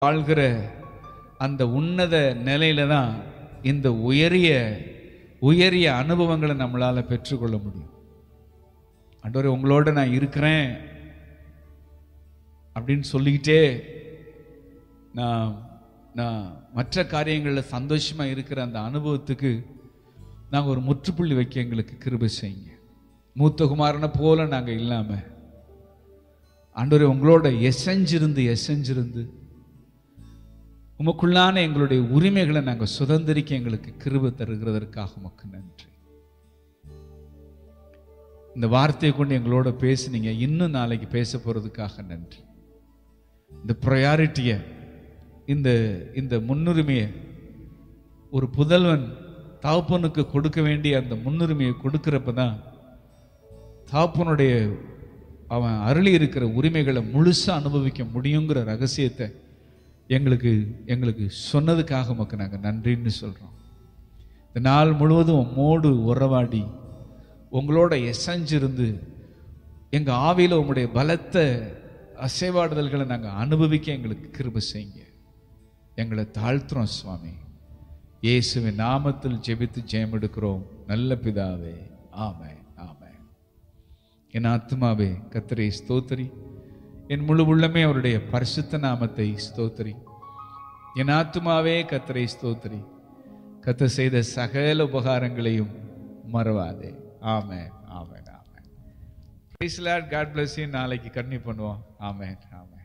வாழ்கிற அந்த உன்னத நிலையில தான் இந்த உயரிய உயரிய அனுபவங்களை நம்மளால பெற்றுக்கொள்ள முடியும் ஆண்டவரே உங்களோட நான் இருக்கிறேன் அப்படின்னு சொல்லிக்கிட்டே நான் நான் மற்ற காரியங்களில் சந்தோஷமா இருக்கிற அந்த அனுபவத்துக்கு நாங்கள் ஒரு முற்றுப்புள்ளி வைக்க எங்களுக்கு கிருபை செய்யுங்க மூத்த குமாரனை போல நாங்கள் இல்லாமல் ஆண்டவரே உங்களோட எசைஞ்சிருந்து எசைஞ்சிருந்து உமக்குள்ளான எங்களுடைய உரிமைகளை நாங்கள் சுதந்திரிக்க எங்களுக்கு கிருபை தருகிறதற்காக உமக்கு நன்றி இந்த வார்த்தையை கொண்டு எங்களோட பேசுனீங்க இன்னும் நாளைக்கு பேச போறதுக்காக நன்றி இந்த ப்ரையாரிட்டியை இந்த இந்த முன்னுரிமையை ஒரு புதல்வன் தகப்பனுக்கு கொடுக்க வேண்டிய அந்த முன்னுரிமையை கொடுக்கிறப்ப தான் தகப்பனுடைய அவன் அருளி இருக்கிற உரிமைகளை முழுசா அனுபவிக்க முடியுங்கிற ரகசியத்தை எங்களுக்கு எங்களுக்கு சொன்னதுக்காக உமக்கு நாங்கள் நன்றின்னு சொல்கிறோம் இந்த நாள் முழுவதும் உம்மோடு உறவாடி உங்களோட எசைஞ்சிருந்து எங்கள் ஆவியில் உங்களுடைய பலத்த அசைவாடுதல்களை நாங்கள் அனுபவிக்க எங்களுக்கு கிருபை செய்யுங்க எங்களை தாழ்த்துறோம் சுவாமி இயேசுவின் நாமத்தில் ஜெபித்து ஜெயம் எடுக்கிறோம் நல்ல பிதாவே ஆமென் ஆமென் என் ஆத்மாவே கத்தரை ஸ்தோத்திரி என் முழு உள்ளமே அவருடைய பரிசுத்த நாமத்தை ஸ்தோத்திரி என் ஆத்மாவே கத்தரை ஸ்தோத்திரி கத்த செய்த சகல உபகாரங்களையும் மறவாதே amen amen amen praise Lord God bless நாளைக்கு கண்ணி பண்ணுவோம் ஆமென் ஆமென்